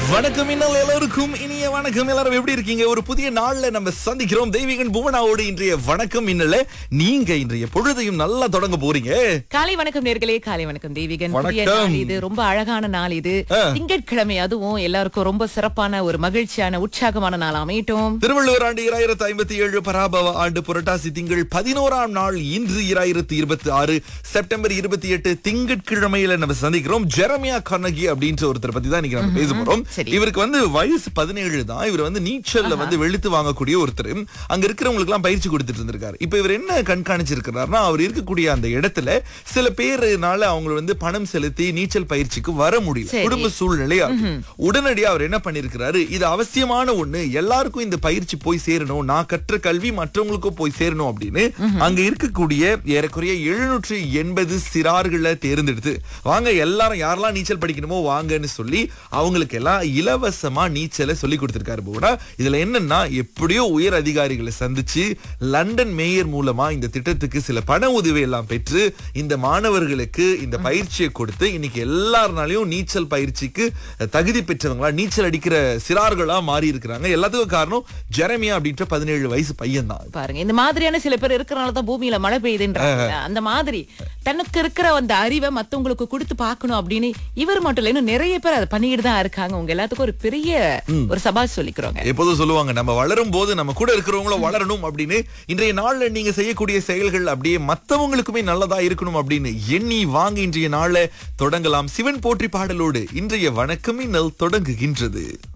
வணக்கம் இன்னல் எல்லோருக்கும் இனிய வணக்கம் எல்லாரும் எப்படி இருக்கீங்க ஒரு புதிய நாள்ல நம்ம சந்திக்கிறோம் தெய்வீகன் புவனாவோடு இன்றைய வணக்கம் இன்னல நீங்க இன்றைய பொழுதையும் நல்லா தொடங்க போறீங்க காலை வணக்கம் நேர்களே காலை வணக்கம் தேவிகன் புதிய வணக்கம். நாள் இது ரொம்ப அழகான நாள் இது ஆ. திங்கட்கிழமை அதுவும் எல்லாருக்கும் ரொம்ப சிறப்பான ஒரு மகிழ்ச்சியான உற்சாகமான நாள் அமையட்டும் திருவள்ளுவர் ஆண்டு இராயிரத்து ஐம்பத்தி ஏழு பராபவ ஆண்டு புரட்டாசி திங்கள் பதினோராம் நாள் இன்று இராயிரத்து இருபத்தி ஆறு செப்டம்பர் இருபத்தி எட்டு திங்கட்கிழமையில நம்ம சந்திக்கிறோம் ஜெரமியா கர்னகி அப்படின்ற ஒருத்தர் பத்தி தான் இன்னைக்கு நம்ம பேச போறோம் சரி. இவருக்கு வந்து வயசு பதினேழு தான் இவர் வந்து நீச்சல்ல வந்து வெளுத்து வாங்கக்கூடிய ஒருத்தர் அங்க இருக்கிறவங்களுக்கு எல்லாம் பயிற்சி கொடுத்துட்டு இருந்திருக்காரு இப்ப இவர் என்ன கண்காணிச்சிருக்கிறாருன்னா அவர் இருக்கக்கூடிய அந்த இடத்துல சில பேருனால அவங்க வந்து பணம் செலுத்தி நீச்சல் பயிற்சிக்கு வர முடியல சரி. குடும்ப சூழ்நிலையா இருக்கு. உடனடியா அவர் என்ன பண்ணிருக்கிறாரு இது அவசியமான ஒண்ணு எல்லாருக்கும் இந்த பயிற்சி போய் சேரணும் நான் கற்ற கல்வி மற்றவங்களுக்கும் போய் சேரணும் அப்படின்னு அங்க இருக்கக்கூடிய ஏறக்குறைய எழுநூற்று எண்பது சிறார்களை தேர்ந்தெடுத்து வாங்க எல்லாரும் யாரெல்லாம் நீச்சல் படிக்கணுமோ வாங்கன்னு சொல்லி அவங்களுக்கு எல்லாம் இலவசமா நீச்சலை சொல்லி கொடுத்திருக்காரு போனா இதுல என்னன்னா எப்படியோ உயர் அதிகாரிகளை சந்திச்சு லண்டன் மேயர் மூலமா இந்த திட்டத்துக்கு சில பண உதவி எல்லாம் பெற்று இந்த மாணவர்களுக்கு இந்த பயிற்சியை கொடுத்து இன்னைக்கு எல்லாருனாலையும் நீச்சல் பயிற்சிக்கு தகுதி பெற்றவங்களா நீச்சல் அடிக்கிற சிறார்களா மாறி இருக்கிறாங்க எல்லாத்துக்கும் காரணம் ஜெரமியா அப்படின்ற பதினேழு வயசு பையன் தான் பாருங்க இந்த மாதிரியான சில பேர் இருக்கிறனால தான் பூமியில மழை பெய்யுதுன்றாங்க அந்த மாதிரி தனக்கு இருக்கிற அந்த அறிவை மத்தவங்களுக்கு கொடுத்து பார்க்கணும் அப்படின்னு இவர் மட்டும் இல்ல இன்னும் நிறைய பேர் அதை பண்ணிக்கிட்டு தான் இருக்காங்க உங்க எல்லாத்துக்கும் ஒரு பெரிய ஒரு சபாஷ் சொல்லிக்கிறோங்க எப்போதும் சொல்லுவாங்க நம்ம வளரும் போது நம்ம கூட இருக்கிறவங்களும் வளரணும் அப்படின்னு இன்றைய நாள்ல நீங்க செய்யக்கூடிய செயல்கள் அப்படியே மத்தவங்களுக்குமே நல்லதா இருக்கணும் அப்படின்னு எண்ணி வாங்க இன்றைய நாள்ல தொடங்கலாம் சிவன் போற்றி பாடலோடு இன்றைய வணக்கம் இன்னல் தொடங்குகின்றது